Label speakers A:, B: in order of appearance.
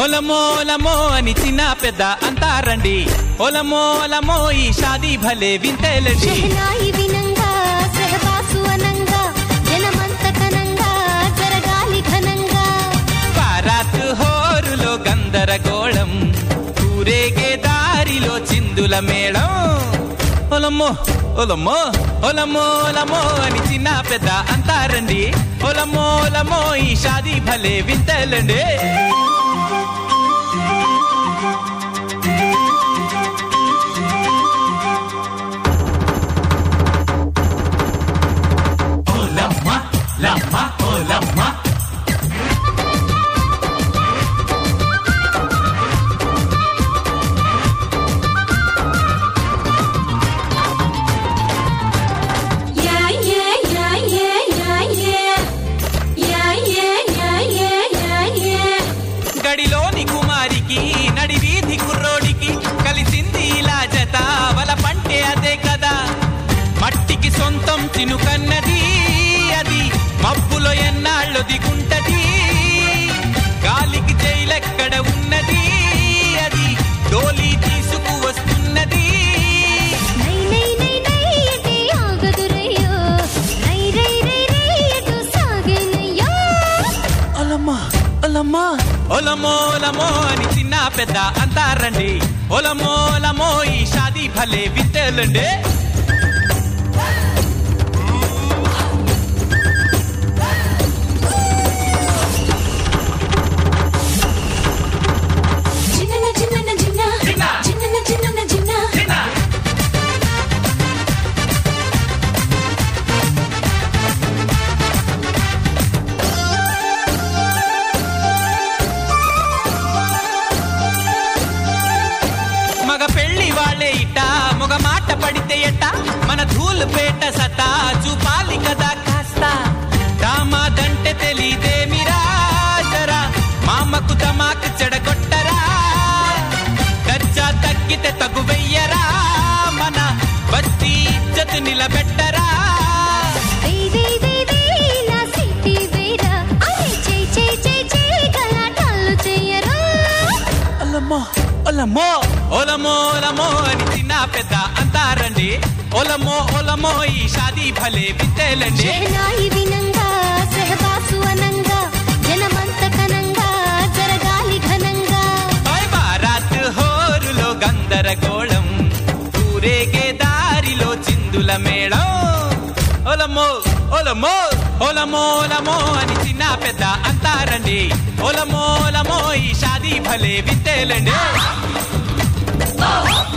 A: ఒలమో ఒలమో అని చిన్న పెద్ద అంటారండి ఒలమో ఒలమో ఈ షాదీ భలే వింతేలండి
B: షెహనాయి వినంగా సెహబాసు అనంగా జనమంత కనంగా జరగాలి ఘనంగా
A: బారాత్ హోరులో గందరగోళం ఊరేగే దారిలో చిందుల మేళం ఒలమ్మో ఒలమ్మో ఒలమ్మో ఒలమ్మో అని చిన్న పెద్ద అంటారండి ఒలమ్మో ఒలమ్మో ఈ షాదీ భలే వింతలండి ఓలమ్మ లమ్మ ఓలమ్మ
B: Yeah, yeah, yeah, yeah, yeah, yeah. Yeah, yeah, yeah, yeah, yeah, yeah.
A: గడిలోని కుమారికి నడి వీధి కుర్రోడికి కలిసింది ఇలా జత వల పంటే అదే కదా మట్టికి సొంతం చినుకన్నది అది మబ్బులో ఎన్నాళ్ళు దిగుంటది గాలికి జైలెక్కడ ఉన్నది అది డోలీ తీసుకు వస్తున్నది
B: నై నై నై నై ఎటే ఆగదురయ్యో నై రై రై రై ఎటు సాగేనయ్యో
A: ఒలమ్మా ఒలమ్మా ఒలమో ఒలమో అని చిన్న పెద్ద అంటారండి ఒలమో ఒలమో ఈ షాదీ భలే వింతేలండి
B: చిన్నన చిన్నన చిన్న
A: చిన్న.
B: చిన్నన చిన్నన చిన్న
A: మగ పెళ్లి వాళ్ళే ఇట మగ మాట పడితే ఎట్ట మన ధూలు పేట సతా చూపాలి కదా కాస్త దామాదంటే తెలీదేమిరా జరా మామకు తమాకు చెడగొట్టరా దర్జా తగ్గితే తగు వెయ్యరా మన బస్తీ ఇజ్జత్ నిలబెట్టరా
B: వేయ్ వేయ్ వేయ్ వేయ్ నా సిటీ వేరా అరే చెయ్ చెయ్ చెయ్ చెయ్ గలాటాలు చెయ్యరా
A: ఒలమ్మో ఒలమ్మో ఒలమో ఒలమో అని చిన్న పెద్ద అంటారండి ఒలమో ఒలమో ఈ షాదీ భలే వింతేలండి
B: షెహనాయి వినంగా సెహబాసు అనంగా జనమంత కనంగా జరగాలి ఘనంగా
A: ఓయ్ బారాత్ హోరులో గందరగోళం ఊరేగే దారిలో చిందుల మేళం ఒలమో ఒలమో ఒలమో ఒలమో అని చిన్న పెద్ద అంటారండి ఒలమో ఒలమో ఈ షాదీ భలే వింతేలండి